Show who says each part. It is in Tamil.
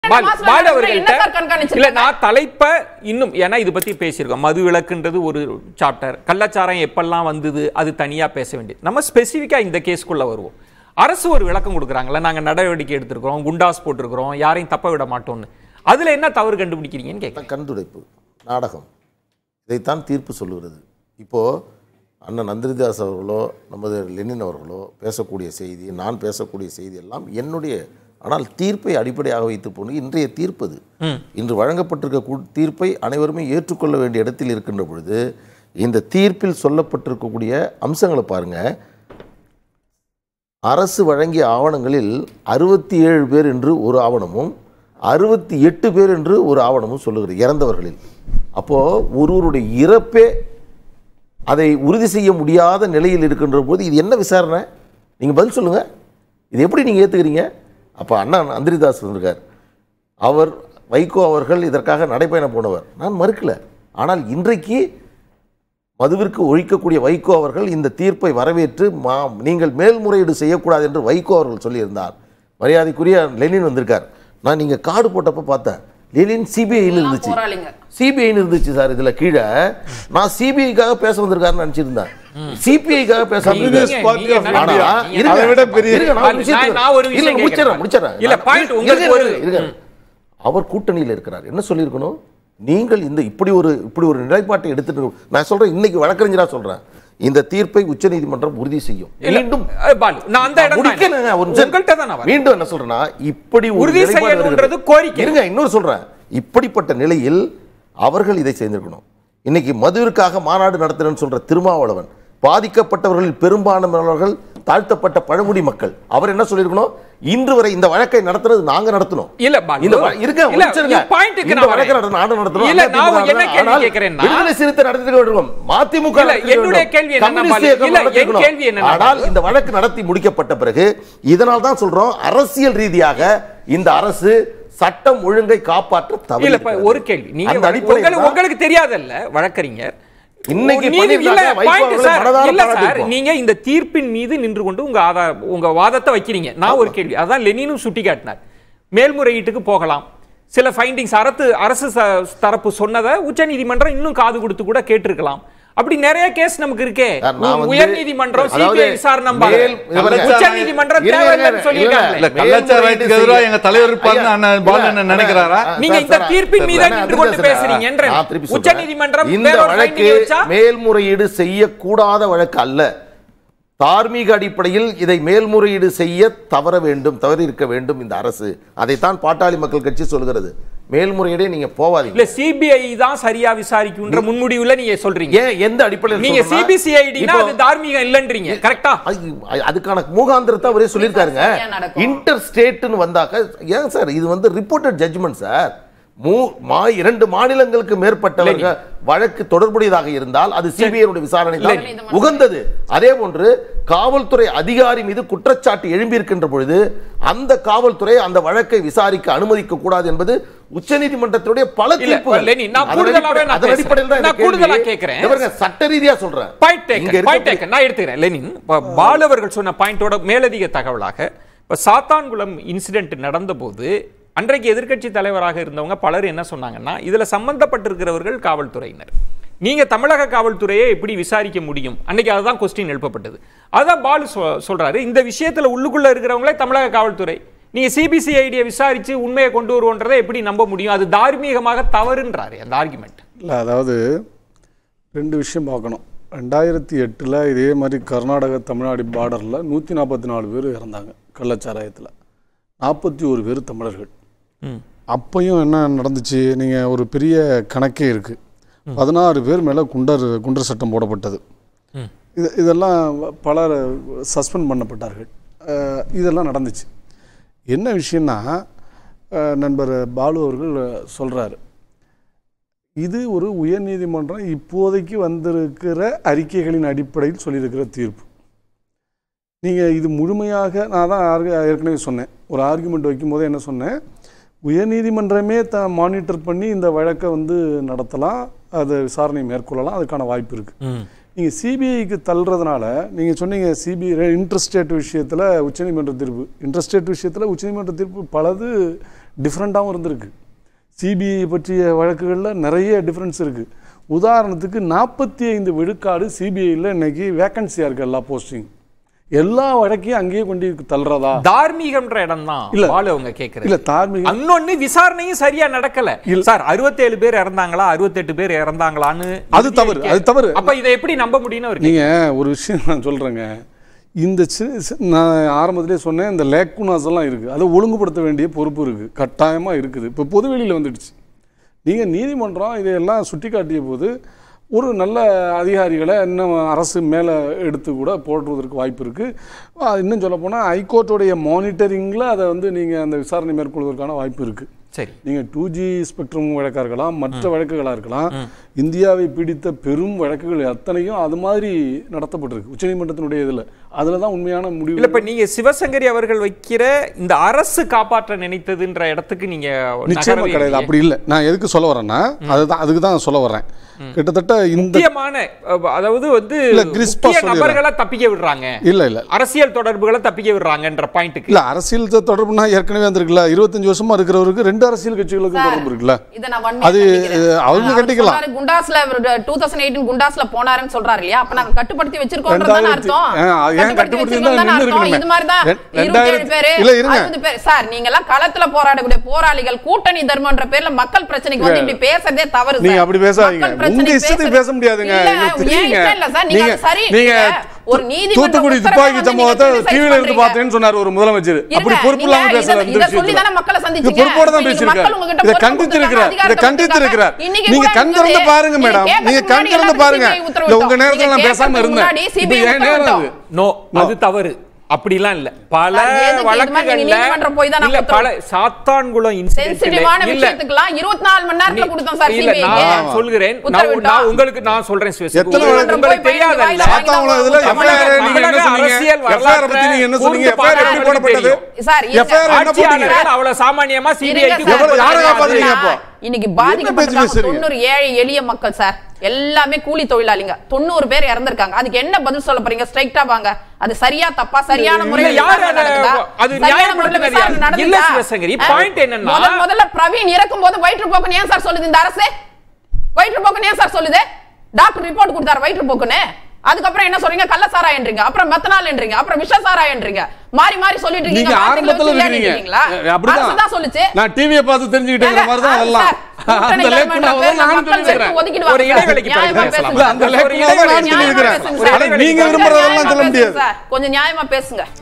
Speaker 1: பாலு
Speaker 2: மாசம்
Speaker 1: பாலு
Speaker 2: என்ன
Speaker 1: அவர்கள்ட்ட
Speaker 2: சார் கண்காணிச்சிருக்காங்க?
Speaker 1: இல்ல நான் தலைப்ப இன்னும் ஏன்னா இது பத்தி பேசியிருக்கோம் மது விலக்குன்றது ஒரு சாப்டர் கள்ளச்சாரம் எப்பெல்லாம் வந்தது அது தனியா பேச வேண்டியது நம்ம ஸ்பெசிஃபிக்கா இந்த கேஸ்க்குள்ள வருவோம் அரசு ஒரு விளக்கம் கொடுக்குறாங்கல்ல நாங்க நடவடிக்கை எடுத்திருக்கிறோம் குண்டாஸ் போட்டிருக்கிறோம் யாரையும் தப்ப விட மாட்டோம்னு அதுல என்ன தவறு கண்டுபிடிக்கிறீங்கன்னு கேட்குறேன்
Speaker 3: கண்துடைப்பு நாடகம் இதைத்தான் தீர்ப்பு சொல்லுகிறது இப்போது அண்ணன் நந்திரிதாஸ் அவர்களோ நமது லெனின் அவர்களோ பேசக்கூடிய செய்தி நான் பேசக்கூடிய செய்தி எல்லாம் என்னுடைய ஆனால் தீர்ப்பை அடிப்படையாக வைத்து போன இன்றைய தீர்ப்பு அது இன்று வழங்கப்பட்டிருக்க கூ- தீர்ப்பை அனைவருமே ஏற்றுக்கொள்ள வேண்டிய இடத்தில் இருக்கின்ற பொழுது இந்த தீர்ப்பில் சொல்லப்பட்டிருக்கக்கூடிய அம்சங்களை பாருங்க அரசு வழங்கிய ஆவணங்களில் அறுபத்தி ஏழு பேர் என்று ஒரு ஆவணமும் அறுபத்தி எட்டு பேர் என்று ஒரு ஆவணமும் சொல்லுகிறது இறந்தவர்களில் அப்போது ஒருவருடைய இறப்பே அதை உறுதி செய்ய முடியாத நிலையில் இருக்கின்ற போது இது என்ன விசாரணை நீங்கள் பதில் சொல்லுங்கள் இது எப்படி நீங்கள் ஏற்றுக்கிறீங்க அப்போ அண்ணா அந்திரிதாஸ் வந்திருக்கார் அவர் வைகோ அவர்கள் இதற்காக நடைபயணம் போனவர் நான் மறுக்கல ஆனால் இன்றைக்கு மதுவிற்கு ஒழிக்கக்கூடிய வைகோ அவர்கள் இந்த தீர்ப்பை வரவேற்று மா நீங்கள் மேல்முறையீடு செய்யக்கூடாது என்று வைகோ அவர்கள் சொல்லியிருந்தார் மரியாதைக்குரிய லெனின் வந்திருக்கார் நான் நீங்கள் கார்டு போட்டப்ப பார்த்தேன் லெனின் சிபிஐன்னு இருந்துச்சு
Speaker 2: போராளிங்க
Speaker 3: சிபிஐன்னு இருந்துச்சு சார் இதுல கீழே நான் சிபிஐக்காக பேச வந்திருக்காருன்னு நினைச்சிருந்தேன் சிபிஐக்காக பேச
Speaker 4: Communist
Speaker 1: நீங்க-
Speaker 4: Party of
Speaker 1: நீங்க-
Speaker 3: ஆனா,
Speaker 4: India.
Speaker 3: இருங்க.
Speaker 4: அதை விட பெரிய
Speaker 3: இருங்க, நான் ஒரு
Speaker 1: நான்
Speaker 3: விஷயத்துக்கு-
Speaker 1: நான் ஒரு விஷயம்
Speaker 3: இல்ல, முடிச்சிடுறேன்,
Speaker 1: கேட்கிறேன்.
Speaker 3: முடிச்சிடுறேன்.
Speaker 1: இல்ல,
Speaker 3: நான்
Speaker 1: point
Speaker 3: இருங்க,
Speaker 1: உங்களுக்கு
Speaker 3: இருங்க,
Speaker 1: ஒரு-
Speaker 3: இருங்க. அவர் கூட்டணியில் இருக்கிறார் என்ன சொல்லியிருக்கணும் நீங்கள் இந்த இப்படி ஒரு இப்படி ஒரு நிலைப்பாட்டை எடுத்துட்டு நான் சொல்றேன் இன்னைக்கு வழக்கறிஞரா சொல்றேன் இந்த தீர்ப்பை உச்சநீதிமன்றம் உறுதி செய்யும்
Speaker 1: இல்ல,
Speaker 3: மீண்டும்
Speaker 1: அஹ், பாலு நான் அந்த இடம்
Speaker 3: முடிக்கணுங்க, ஒரு நிமிஷம்.
Speaker 1: உங்கள்கிட்ட தான் நான் வரேன்.
Speaker 3: மீண்டும் என்ன சொல்றேன்னா இப்படி ஒரு
Speaker 1: உறுதி
Speaker 3: நிலைப்பாடு
Speaker 1: செய்யணும்ன்றது
Speaker 3: வருகிறது.
Speaker 1: கோரிக்கை.
Speaker 3: இருங்க இன்னொரு சொல்றேன் இப்படிப்பட்ட நிலையில் அவர்கள் இதை செய்திருக்கணும் இன்னைக்கு மதுவிற்காக மாநாடு நடத்துறேன்னு சொல்ற திருமாவளவன் பாதிக்கப்பட்டவர்களில் பெரும்பான்மையானவர்கள் தாழ்த்தப்பட்ட பழங்குடி மக்கள் அவர் என்ன சொல்லியிருக்கணும் இன்று வரை இந்த வழக்கை நடத்துறது நாங்க நடத்தணும்
Speaker 1: இல்ல, பாலு.
Speaker 3: இந்த வ- இருங்க ஒரு
Speaker 1: இல்ல,
Speaker 3: நிமிஷம் இருங்க.
Speaker 1: இந்த point க்கு
Speaker 3: இந்த
Speaker 1: நான்
Speaker 3: வழக்கை
Speaker 1: வரேன்.
Speaker 3: நடத்த- நாடு நடத்தணும்
Speaker 1: இல்ல,
Speaker 3: அதிமுக
Speaker 1: நான் என்ன
Speaker 3: நடத்தணும்.
Speaker 1: கேள்வி
Speaker 3: ஆனால்
Speaker 1: கேட்கிறேன்னா-
Speaker 3: விடுதலை சிறுத்தை நடத்திருக்க வேண்டும் மதிமுக
Speaker 1: இல்ல,
Speaker 3: நடத்திருக்க
Speaker 1: என்னுடைய
Speaker 3: வேண்டும்.
Speaker 1: கேள்வி என்னன்னா,
Speaker 3: கம்யூனிஸ்ட்
Speaker 1: பாலு,
Speaker 3: இயக்கம்
Speaker 1: இல்ல, என்
Speaker 3: நடத்திருக்கணும்.
Speaker 1: கேள்வி என்னன்னா,
Speaker 3: ஆனால்
Speaker 1: பாலு.
Speaker 3: இந்த வழக்கு நடத்தி முடிக்கப்பட்ட பிறகு இதனால் தான் சொல்றோம் அரசியல் ரீதியாக இந்த அரசு சட்டம் ஒழுங்கை காப்பாற்ற
Speaker 1: இல்ல இப்ப
Speaker 3: தவறி
Speaker 1: ஒரு கேள்வி நீங்க
Speaker 3: அந்த அடிப்படையில்
Speaker 1: உங்களுக்கு
Speaker 3: தான்
Speaker 1: உங்களுக்கு தெரியாதல்ல வழக்கறிஞர்
Speaker 3: இன்னைக்கு
Speaker 1: நீதி- இல்ல,
Speaker 3: பண்ணிருக்காங்க, வைகோ
Speaker 1: point
Speaker 3: அவர்களை
Speaker 1: சார்,
Speaker 3: மனதார
Speaker 1: இல்ல சார்,
Speaker 3: பாராட்டியிருப்போம்.
Speaker 1: நீங்க இந்த தீர்ப்பின் மீது நின்று கொண்டு உங்க ஆதார உங்க வாதத்தை வைக்கிறீங்க நான் ஒரு கேள்வி அதான் லெனினும் சுட்டி காட்டினார் மேல்முறையீட்டுக்கு போகலாம் சில ஃபைண்டிங்ஸ் அரசு அரசு ச- தரப்பு சொன்னதை உச்சநீதிமன்றம் இன்னும் காது கொடுத்து கூட கேட்டிருக்கலாம் அப்படி நிறைய கேஸ் நமக்கு இருக்கே
Speaker 3: சார், நான் வந்து-
Speaker 1: உயர் நீதிமன்றம்
Speaker 3: அதாவது
Speaker 1: சிபிஐ விசாரணை
Speaker 3: மேல்- இது பாருங்க.
Speaker 1: உச்ச நீதிமன்றம்
Speaker 3: இருங்க,
Speaker 1: தேவையில்லைன்னு
Speaker 3: இருங்க,
Speaker 1: சொல்லியிருக்காங்க
Speaker 4: இல்ல
Speaker 3: மேல்முறையீடு
Speaker 4: கள்ளச்சாராயத்துக்கு எதிராக எங்க தலைவர் இருப்பாருன்னு
Speaker 3: ஐயா,
Speaker 4: அண்ணன் பாலு என்ன
Speaker 3: இல்ல,
Speaker 4: நினைக்கிறாரா
Speaker 3: ஆ,
Speaker 1: நீங்க
Speaker 3: சார்,
Speaker 1: இந்த
Speaker 3: சார்,
Speaker 1: தீர்ப்பின்
Speaker 3: சார்,
Speaker 1: மீது
Speaker 3: நான்
Speaker 1: நின்று கொண்டு
Speaker 3: திருப்பி
Speaker 1: பேசுறீங்க
Speaker 3: சொல்றேன்.
Speaker 1: என்றேன்.
Speaker 3: நான் திருப்பி சொல்றேன்.
Speaker 1: உச்சநீதிமன்றம்
Speaker 3: இந்த
Speaker 1: வேற ஒரு
Speaker 3: வழக்கு
Speaker 1: finding வச்சா?
Speaker 3: மேல்முறையீடு செய்யக்கூடாத வழக்கு அல்ல தார்மீக அடிப்படையில் இதை மேல்முறையீடு செய்ய தவற வேண்டும் தவறி இருக்க வேண்டும் இந்த அரசு அதைத்தான் பாட்டாளி மக்கள் கட்சி சொல்கிறது மேல்முறையீடே நீங்க போவாதீங்க
Speaker 1: இல்ல சிபிஐ தான் சரியா விசாரிக்கும்ன்ற முன்முடிவுல நீங்க சொல்றீங்க
Speaker 3: ஏன் எந்த அடிப்படையில்
Speaker 1: நீங்க
Speaker 3: சொல்றேன்னா,
Speaker 1: சிபிசிஐடினா
Speaker 3: இப்போ-
Speaker 1: அது தார்மீகம் இல்லன்றீங்க கரெக்டா
Speaker 3: அது- அதுக்கான மூகாந்திரத்தை அவரே சொல்லியிருக்காருங்க
Speaker 2: சரியா நடக்கும்.
Speaker 3: இன்டர் ஸ்டேட்னு வந்தாக்க ஏன் சார் இது வந்து ரிப்போர்ட்டட் ஜட்ஜ்மெண்ட் சார் மூ மா இரண்டு மாநிலங்களுக்கு மேற்பட்டவர்கள் வழக்கு தொடர்புடையதாக இருந்தால் அது சிபிஐ விசாரணை தான்
Speaker 2: இல்ல.
Speaker 3: உகந்தது அதே போன்று காவல்துறை அதிகாரி மீது குற்றச்சாட்டு எழும்பியிருக்கின்ற பொழுது அந்த காவல்துறை அந்த வழக்கை விசாரிக்க அனுமதிக்க கூடாது என்பது உச்சநீதிமன்றத்துடைய பல
Speaker 1: இல்ல,
Speaker 3: தீர்ப்புகள்
Speaker 1: லெனி, நான்
Speaker 3: அதன்
Speaker 1: கூடுதலாவே
Speaker 3: அடிப்படை-
Speaker 1: நான்
Speaker 3: அதன் அடிப்படையில் தான்
Speaker 1: பேசுறேன்.
Speaker 3: இந்த
Speaker 1: நான் கூடுதலா
Speaker 3: கேள்வி.
Speaker 1: கேட்கிறேன்.
Speaker 3: இங்க பாருங்க, சட்ட ரீதியா சொல்றேன்
Speaker 1: பாயிண்ட்
Speaker 3: இங்க
Speaker 1: டேக்கன்
Speaker 3: இருக்க-
Speaker 1: பாயிண்ட் டேக்கன் நான் எடுத்துக்கிறேன் லெனின் இப்ப பாலு அவர்கள் சொன்ன பாயிண்டோட மேலதிக தகவலாக இப்ப சாத்தான்குளம் இன்சிடென்ட் நடந்தபோது அன்றைக்கு எதிர்க்கட்சி தலைவராக இருந்தவங்க பலர் என்ன சொன்னாங்கன்னா இதுல சம்பந்தப்பட்டிருக்கிறவர்கள் காவல்துறையினர் நீங்க தமிழக காவல்துறையை எப்படி விசாரிக்க முடியும் அன்னைக்கு அதுதான் கொஸ்டின் எழுப்பப்பட்டது அதான் பாலு சொ- சொல்றாரு இந்த விஷயத்துல உள்ளுக்குள்ள இருக்கிறவங்களே தமிழக காவல்துறை நீங்க சிபிசிஐடியை விசாரிச்சு உண்மையை கொண்டு வருவோன்றதை எப்படி நம்ப முடியும் அது தார்மீகமாக தவறுன்றாரு அந்த ஆர்குமெண்ட்
Speaker 4: இல்லை அதாவது ரெண்டு விஷயம் பார்க்கணும் ரெண்டாயிரத்தி எட்டில் இதே மாதிரி கர்நாடக தமிழ்நாடு பார்டரில் நூற்றி நாற்பத்தி நாலு பேர் இறந்தாங்க கள்ளச்சாராயத்தில் நாற்பத்தி ஒரு பேர் தமிழர்கள் அப்பையும் என்ன நடந்துச்சு நீங்கள் ஒரு பெரிய கணக்கே இருக்குது பதினாறு பேர் மேலே குண்டர் குண்டர் சட்டம் போடப்பட்டது இது இதெல்லாம் பலர் சஸ்பெண்ட் பண்ணப்பட்டார்கள் அஹ் இதெல்லாம் நடந்துச்சு என்ன விஷயம்னா அஹ் நண்பர் பாலு அவர்கள் சொல்கிறாரு இது ஒரு உயர்நீதிமன்றம் இப்போதைக்கு வந்திருக்கிற அறிக்கைகளின் அடிப்படையில் சொல்லியிருக்கிற தீர்ப்பு நீங்கள் இது முழுமையாக நான் தான் ஆர்க- ஏற்கனவே சொன்னேன் ஒரு ஆர்குமெண்ட் வைக்கும்போது என்ன சொன்னேன் உயர்நீதிமன்றமே த மானிட்டர் பண்ணி இந்த வழக்கை வந்து நடத்தலாம் அதை விசாரணை மேற்கொள்ளலாம் அதுக்கான வாய்ப்பு இருக்குது நீங்கள் சிபிஐக்கு தள்ளுறதுனால நீங்கள் சொன்னீங்க சிபிஐ இன்ட்ரஸ்டேட் விஷயத்தில் உச்சநீதிமன்ற தீர்ப்பு இன்ட்ரஸ்டேட் விஷயத்தில் உச்சநீதிமன்ற தீர்ப்பு பலது டிஃப்ரெண்ட்டாகவும் இருந்திருக்கு சிபிஐ பற்றிய வழக்குகளில் நிறைய டிஃப்ரென்ஸ் இருக்குது உதாரணத்துக்கு நாற்பத்தி ஐந்து விழுக்காடு சிபிஐயில் இன்னைக்கு வேக்கன்சியாக இருக்குது எல்லா போஸ்டிங் எல்லா வழக்கையும் அங்கேயே கொண்டு தள்ளுறதா
Speaker 1: தார்மீகம்ன்ற இடம் தான்
Speaker 4: இல்ல.
Speaker 1: பாலு அவங்க கேக்குறது
Speaker 4: இல்லை தார்மீக
Speaker 1: இன்னொன்னு விசாரணையும் சரியா நடக்கல சார் 67 பேர் இறந்தாங்களா 68 பேர் இறந்தாங்களான்னு
Speaker 4: அது தவறு, அது தவறு.
Speaker 1: அப்ப இதை எப்படி நம்ப முடியும்னு அவருக்கு
Speaker 4: நீங்கள் ஒரு விஷயம் நான் சொல்கிறேங்க இந்த சி- சி- நான் ஆரம்பத்திலே சொன்னேன் இந்த லேக்குனாஸ் எல்லாம் இருக்குது அதை ஒழுங்குபடுத்த வேண்டிய பொறுப்பு இருக்குது கட்டாயமாக இருக்குது இப்போ பொதுவெளியில் வந்துடுச்சு நீங்கள் நீதிமன்றம் இதையெல்லாம் சுட்டி காட்டிய போது ஒரு நல்ல அதிகாரிகளை இன்னும் அரசு மேலே எடுத்து கூட போடுவதற்கு வாய்ப்பு இருக்குது இன்னும் சொல்லப்போனால் ஹைகோர்ட்டுடைய மானிட்டரிங்கில் அதை வந்து நீங்கள் அந்த விசாரணை மேற்கொள்வதற்கான வாய்ப்பு இருக்குது
Speaker 1: சரி
Speaker 4: நீங்கள் டூ ஜி ஸ்பெக்ட்ரம் வழக்காக இருக்கலாம் மற்ற வழக்குகளாக இருக்கலாம் இந்தியாவை பிடித்த பெரும் வழக்குகள் அத்தனையும் அது மாதிரி நடத்தப்பட்டிருக்கு உச்சநீதிமன்றத்தினுடைய இதில் அதில் தான் உண்மையான
Speaker 1: இல்ல
Speaker 4: முடிவு
Speaker 1: இப்ப நீங்க சிவசங்கரி அவர்கள் வைக்கிற இந்த அரசு காப்பாற்ற நினைத்ததுன்ற இடத்துக்கு நீங்க
Speaker 4: நிச்சயமா
Speaker 1: நகரவே
Speaker 4: கிடையாது
Speaker 1: இல்லையே.
Speaker 4: அப்படி இல்லை நான் எதுக்கு சொல்ல வரேன்னா அதுதான் அதுக்கு தான் சொல்ல வரேன் கிட்டத்தட்ட இந்த
Speaker 1: முக்கியமான அஹ், அதாவது வந்து
Speaker 4: இல்ல, கிறிஸ்பா
Speaker 1: முக்கிய
Speaker 4: சொல்லிடுறேன்.
Speaker 1: நபர்களை தப்பிக்க விடுறாங்க
Speaker 4: இல்லை இல்லை
Speaker 1: அரசியல் தொடர்புகளை தப்பிக்க விடுறாங்கன்ற பாயிண்ட்டுக்கு
Speaker 4: இல்ல அரசியல் தொ- தொடர்புனா ஏற்கனவே வந்திருக்குல்ல இருபத்தஞ்சு வருஷமா இருக்கிறவருக்கு ரெண்டு அரசியல் கட்சிகளுக்கும் தொடர்பு இருக்குல்ல
Speaker 2: இதை நான் வன்மையா
Speaker 4: அது,
Speaker 2: கண்டிக்கிறேன்.
Speaker 4: அஹ், அவங்க
Speaker 2: அவர்
Speaker 4: கண்டிக்கலாம்.
Speaker 2: சொன்னாரு, குண்டாஸ்ல டூ தௌசண்ட் எயிட்டீன் குண்டாஸ்ல போனாருன்னு சொல்றாரு இல்லையா அப்ப நாங்க கட்டுப்படுத்தி வச்சிருக்கோம்ன்றது தானே
Speaker 4: ரெண்டாயிரத்தி-
Speaker 2: அர்த்தம்
Speaker 4: ஏன், ஏன் கட்டுப்படுத்தி
Speaker 2: வச்சிருக்கோம்
Speaker 4: இருந்தா
Speaker 2: தானே
Speaker 4: நின்னு
Speaker 2: அர்த்தம்.
Speaker 4: இருக்கணுமே.
Speaker 2: இது மாதிரி தான்
Speaker 4: ரெ-
Speaker 2: இருபத்தேழு
Speaker 4: ரெண்டாயிரத்தி-
Speaker 2: பேரு
Speaker 4: இல்ல, இருங்க.
Speaker 2: அறுபது பேர் சார் நீங்க எல்லாம் களத்துல போராடக்கூடிய போராளிகள் கூட்டணி தர்மன்ற பேர்ல மக்கள் பிரச்சனைக்கு வந்து இப்படி பேசுறதே தவறு சார்.
Speaker 4: நீங்க அப்படி பேசாதீங்க.
Speaker 2: மக்கள் பிரச்சனை
Speaker 4: உங்க இஷ்டத்துக்கு
Speaker 2: பேசுறது-
Speaker 4: பேச முடியாதுங்க.
Speaker 2: இல்ல,
Speaker 4: எங்களுக்கு
Speaker 2: ஏன்
Speaker 4: தெரியுங்க.
Speaker 2: இஷ்டம் இல்ல சார் நீங்க
Speaker 4: நீங்க-
Speaker 2: அது சரி
Speaker 4: நீங்க
Speaker 2: நீங்க ஒரு நீதிமன்ற
Speaker 4: தூத்துக்குடி
Speaker 2: உத்தரவை
Speaker 4: துப்பாக்கி
Speaker 2: வந்து நீங்க
Speaker 4: சம்பவத்தை
Speaker 2: criticize
Speaker 4: டிவில இருந்து
Speaker 2: பண்றீங்க.
Speaker 4: பார்த்தேன்னு சொன்னார் ஒரு முதலமைச்சர் அப்படி
Speaker 2: இருங்க,
Speaker 4: பொறுப்பு
Speaker 2: நீங்க
Speaker 4: இல்லாம பேசல
Speaker 2: இத-
Speaker 4: இந்த
Speaker 2: இத சொல்லி தானே
Speaker 4: விஷயத்துல.
Speaker 2: மக்களை
Speaker 4: இது
Speaker 2: சந்திச்சீங்க.
Speaker 4: பொறுப்போட தான்
Speaker 2: இன்னைக்கு
Speaker 4: பேசியிருக்காரு
Speaker 2: மக்கள் உங்ககிட்ட
Speaker 4: இதை
Speaker 2: பொறுப்பு
Speaker 4: கண்டித்து
Speaker 2: கொடுத்தாங்க,
Speaker 4: இருக்கிறார் இதை
Speaker 2: அதிகாரத்தை
Speaker 4: கண்டித்து இருக்கிறார்
Speaker 2: இன்னைக்கு
Speaker 4: நீங்க
Speaker 2: கூட
Speaker 4: கண் திறந்து
Speaker 2: வந்து
Speaker 4: பாருங்க
Speaker 2: நீங்க
Speaker 4: மேடம்
Speaker 2: கேட்கறதுக்கு
Speaker 4: நீங்க கண்
Speaker 2: முன்னாடி
Speaker 4: திறந்து
Speaker 2: எல்லாத்துக்கும்
Speaker 4: பாருங்க
Speaker 2: CBI உத்தரவு
Speaker 4: இல்ல உங்க
Speaker 2: விட்டோம்.
Speaker 4: நேரத்துல நான்
Speaker 2: நீங்க
Speaker 4: பேசாம
Speaker 2: கேட்கறதுக்கு
Speaker 4: இருந்தேன்
Speaker 2: முன்னாடி
Speaker 4: இப்ப
Speaker 2: CBI
Speaker 4: என் நேரம்
Speaker 2: உத்தரவு
Speaker 4: அது
Speaker 1: நோ அது தவறு அப்படிலாம் இல்ல பல
Speaker 2: சார், எதுக்கு இது மாதிரி நீங்க
Speaker 1: வழக்குகள்ல
Speaker 2: நீதிமன்றம் போய் தான்
Speaker 1: இல்ல
Speaker 2: நான்
Speaker 1: பல சாத்தான்குளம்
Speaker 2: சென்சிட்டிவான
Speaker 1: இன்சிடென்ட்ல இல்ல
Speaker 2: விஷயத்துக்குலாம் இருபத்தி நாலு மணி நேரத்துல
Speaker 1: நீ-
Speaker 2: கொடுத்தோம் சார்
Speaker 1: இல்ல,
Speaker 2: சிபிஐ
Speaker 1: நான் சொல்கிறேன் நான்
Speaker 2: உத்தரவிட்டோம்.
Speaker 1: நான் உங்களுக்கு நான் சொல்றேன் சிவசங்கரி.
Speaker 4: எத்தனை
Speaker 1: உங்களுக்கு
Speaker 4: வழக்கு
Speaker 1: உங்களுக்கு
Speaker 2: போய்
Speaker 1: தெரியாதல்ல
Speaker 2: வாயில வாங்கி
Speaker 4: சாத்தாங்குளம் இதுல
Speaker 1: தமிழக-
Speaker 4: FIR நீங்க என்ன
Speaker 1: தமிழக
Speaker 4: சொன்னீங்க
Speaker 1: அரசியல்
Speaker 4: FIR பத்தி நீங்க என்ன சொன்னீங்க
Speaker 1: கூர்ந்து
Speaker 4: FIR எப்படி
Speaker 1: பார்த்தா
Speaker 4: போடப்பட்டது
Speaker 1: தெரியும்.
Speaker 2: சார், இருங்க.
Speaker 4: FIR என்ன போட்டீங்க
Speaker 1: ஆட்சியாளர்கள் அவ்வளவு சாமானியமா
Speaker 2: இருங்க
Speaker 1: சிபிஐக்கு
Speaker 2: சார்.
Speaker 4: எவ்வளவு- யாரை
Speaker 2: இருங்க
Speaker 4: காப்பாத்துறீங்க
Speaker 2: சார்.
Speaker 4: அப்போ?
Speaker 2: இன்னைக்கு
Speaker 4: என்ன பேச்சு
Speaker 2: பாதிக்கப்பட்டிருக்காங்க
Speaker 4: பேசுறீங்க?
Speaker 2: தொண்ணூறு ஏழை எளிய மக்கள் சார் எல்லாமே கூலி தொழிலாளிங்க தொண்ணூறு பேர் இறந்திருக்காங்க அதுக்கு என்ன பதில் சொல்ல போறீங்க ஸ்ட்ரைட்டா வாங்க அது சரியா தப்பா சரியான
Speaker 1: இல்ல,
Speaker 2: முறையில்
Speaker 1: யார்
Speaker 2: விசாரணை
Speaker 1: அதை-
Speaker 2: நடக்குதா?
Speaker 1: அது
Speaker 2: சரியான
Speaker 1: நியாயப்படுத்துனது
Speaker 2: முறையில் விசாரணை
Speaker 1: யார்? இல்ல,
Speaker 2: நடந்துச்சா?
Speaker 1: சிவசங்கரி,
Speaker 2: ஆ?
Speaker 1: point என்னன்னா-
Speaker 2: முதல் முதல்ல பிரவீன் இறக்கும் போது வயிற்றுப்போக்குன்னு ஏன் சார் சொல்லுது இந்த அரசு வயிற்றுப்போக்குன்னு ஏன் சார் சொல்லுது டாக்டர் ரிப்போர்ட் கொடுத்தாரு வயிற்றுப்போக்குன்னு அதுக்கப்புறம் என்ன சொல்றீங்க கள்ள சாராயன்றீங்க அப்புறம் மெத்தனால் அப்புறம் விஷ சாராயன்றீங்க மாறி மாறி சொல்லிட்டு இருக்கீங்க
Speaker 4: நீங்க
Speaker 2: வார்த்தைகளை
Speaker 4: ஆரம்பத்துல
Speaker 2: வச்சு விளையாடிட்டு
Speaker 4: இருக்கிறீங்க
Speaker 2: இருக்கீங்களா? அரசு தான் சொல்லுச்சு
Speaker 4: அப்படிதான் நான் டிவியை பார்த்து தெரிஞ்சுக்கிட்டேங்கிற மாதிரி தான்
Speaker 2: ஏங்க,
Speaker 4: அதெல்லாம்
Speaker 2: சார், கூட்டணி
Speaker 4: அந்த
Speaker 2: தலைமைன்ற
Speaker 4: லேக்குனாவை
Speaker 2: பேர்ல
Speaker 4: நானும்
Speaker 2: மக்கள்
Speaker 4: சொல்லியிருக்கிறேன்
Speaker 2: சேர்த்து ஒதுக்கிடுவாங்க
Speaker 1: ஒரு
Speaker 2: சார்.
Speaker 1: இடைவெளிக்கு பிறகு
Speaker 2: நியாயமா
Speaker 1: பேசலாம்.
Speaker 2: பேசுங்க.
Speaker 4: இல்ல, அந்த
Speaker 1: ஒரு
Speaker 4: லேக்குனாவை
Speaker 1: இடைவெளி
Speaker 4: நானும்
Speaker 2: நியாயமா
Speaker 4: சொல்லியிருக்கிறேன்
Speaker 2: பேசுங்க
Speaker 4: ஆனா
Speaker 2: சார்.
Speaker 4: நீங்க
Speaker 2: கொஞ்சம்
Speaker 4: விரும்புறதெல்லாம்
Speaker 2: நியாயமா
Speaker 4: சொல்ல
Speaker 2: பேசுங்க
Speaker 4: முடியாது
Speaker 2: சார். கொஞ்சம் நியாயமா பேசுங்க